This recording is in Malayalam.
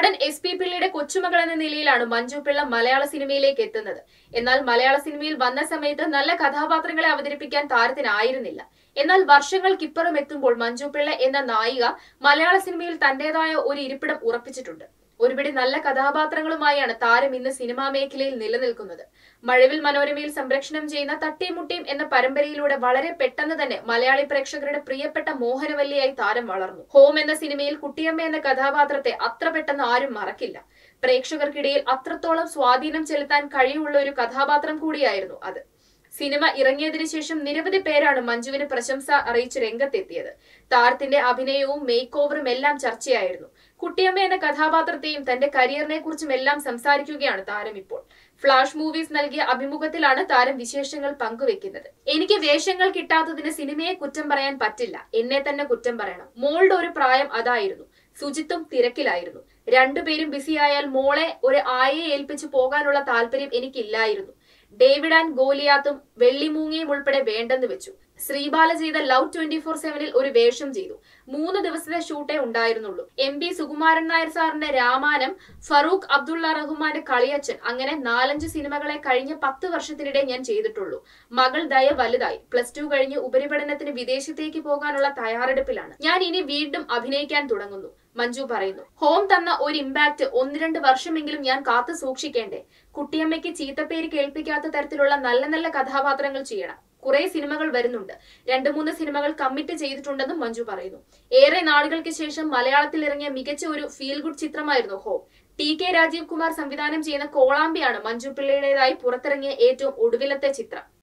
നടൻ എസ് പി പിള്ളയുടെ കൊച്ചുമകൾ എന്ന നിലയിലാണ് മഞ്ജു പിള്ള മലയാള സിനിമയിലേക്ക് എത്തുന്നത് എന്നാൽ മലയാള സിനിമയിൽ വന്ന സമയത്ത് നല്ല കഥാപാത്രങ്ങളെ അവതരിപ്പിക്കാൻ താരത്തിനായിരുന്നില്ല എന്നാൽ വർഷങ്ങൾക്കിപ്പുറം എത്തുമ്പോൾ മഞ്ജു പിള്ള എന്ന നായിക മലയാള സിനിമയിൽ തന്റേതായ ഒരു ഇരിപ്പിടം ഉറപ്പിച്ചിട്ടുണ്ട് ഒരുപിടി നല്ല കഥാപാത്രങ്ങളുമായാണ് താരം ഇന്ന് സിനിമാ മേഖലയിൽ നിലനിൽക്കുന്നത് മഴവിൽ മനോരമയിൽ സംരക്ഷണം ചെയ്യുന്ന തട്ടിമുട്ടിയും എന്ന പരമ്പരയിലൂടെ വളരെ പെട്ടെന്ന് തന്നെ മലയാളി പ്രേക്ഷകരുടെ പ്രിയപ്പെട്ട മോഹനവല്ലിയായി താരം വളർന്നു ഹോം എന്ന സിനിമയിൽ കുട്ടിയമ്മ എന്ന കഥാപാത്രത്തെ അത്ര പെട്ടെന്ന് ആരും മറക്കില്ല പ്രേക്ഷകർക്കിടയിൽ അത്രത്തോളം സ്വാധീനം ചെലുത്താൻ കഴിവുള്ള ഒരു കഥാപാത്രം കൂടിയായിരുന്നു അത് സിനിമ ഇറങ്ങിയതിനു ശേഷം നിരവധി പേരാണ് മഞ്ജുവിന് പ്രശംസ അറിയിച്ച് രംഗത്തെത്തിയത് താരത്തിന്റെ അഭിനയവും മേക്ക് ഓവറും എല്ലാം ചർച്ചയായിരുന്നു കുട്ടിയമ്മ എന്ന കഥാപാത്രത്തെയും തന്റെ കരിയറിനെ കുറിച്ചും എല്ലാം സംസാരിക്കുകയാണ് താരം ഇപ്പോൾ ഫ്ലാഷ് മൂവീസ് നൽകിയ അഭിമുഖത്തിലാണ് താരം വിശേഷങ്ങൾ പങ്കുവെക്കുന്നത് എനിക്ക് വേഷങ്ങൾ കിട്ടാത്തതിന് സിനിമയെ കുറ്റം പറയാൻ പറ്റില്ല എന്നെ തന്നെ കുറ്റം പറയണം മോളുടെ ഒരു പ്രായം അതായിരുന്നു സുജിത്തും തിരക്കിലായിരുന്നു രണ്ടുപേരും ബിസിയായാൽ മോളെ ഒരു ആയയെ ഏൽപ്പിച്ചു പോകാനുള്ള താല്പര്യം എനിക്കില്ലായിരുന്നു ഡേവിഡ് ആൻഡ് ഗോലിയാത്തും വെള്ളിമൂങ്ങയും ഉൾപ്പെടെ വേണ്ടെന്ന് വെച്ചു ശ്രീബാല ചെയ്ത ലവ് ട്വന്റി ഫോർ സെവനിൽ ഒരു വേഷം ചെയ്തു മൂന്ന് ദിവസത്തെ ഷൂട്ടേ ഉണ്ടായിരുന്നുള്ളൂ എം പി സുകുമാരൻ നായർ സാറിന്റെ രാമാനം ഫറൂഖ് അബ്ദുള്ള റഹ്മാന്റെ കളിയച്ചൻ അങ്ങനെ നാലഞ്ച് സിനിമകളെ കഴിഞ്ഞ പത്ത് വർഷത്തിനിടെ ഞാൻ ചെയ്തിട്ടുള്ളൂ മകൾ ദയ വലുതായി പ്ലസ് ടു കഴിഞ്ഞ് ഉപരിപഠനത്തിന് വിദേശത്തേക്ക് പോകാനുള്ള തയ്യാറെടുപ്പിലാണ് ഞാൻ ഇനി വീണ്ടും അഭിനയിക്കാൻ തുടങ്ങുന്നു മഞ്ജു പറയുന്നു ഹോം തന്ന ഒരു ഇമ്പാക്ട് ഒന്ന് രണ്ട് വർഷമെങ്കിലും ഞാൻ കാത്തു സൂക്ഷിക്കേണ്ടേ കുട്ടിയമ്മയ്ക്ക് ചീത്തപ്പേര് കേൾപ്പിക്കാത്ത തരത്തിലുള്ള നല്ല നല്ല കഥാപാത്രങ്ങൾ ചെയ്യണം കുറെ സിനിമകൾ വരുന്നുണ്ട് രണ്ടു മൂന്ന് സിനിമകൾ കമ്മിറ്റ് ചെയ്തിട്ടുണ്ടെന്നും മഞ്ജു പറയുന്നു ഏറെ നാളുകൾക്ക് ശേഷം മലയാളത്തിൽ ഇറങ്ങിയ മികച്ച ഒരു ഫീൽ ഗുഡ് ചിത്രമായിരുന്നു home T K Rajeev Kumar സംവിധാനം ചെയ്യുന്ന കോളാമ്പിയാണ് മഞ്ജു പിള്ളയുടേതായി പുറത്തിറങ്ങിയ ഏറ്റവും ഒടുവിലത്തെ ചിത്രം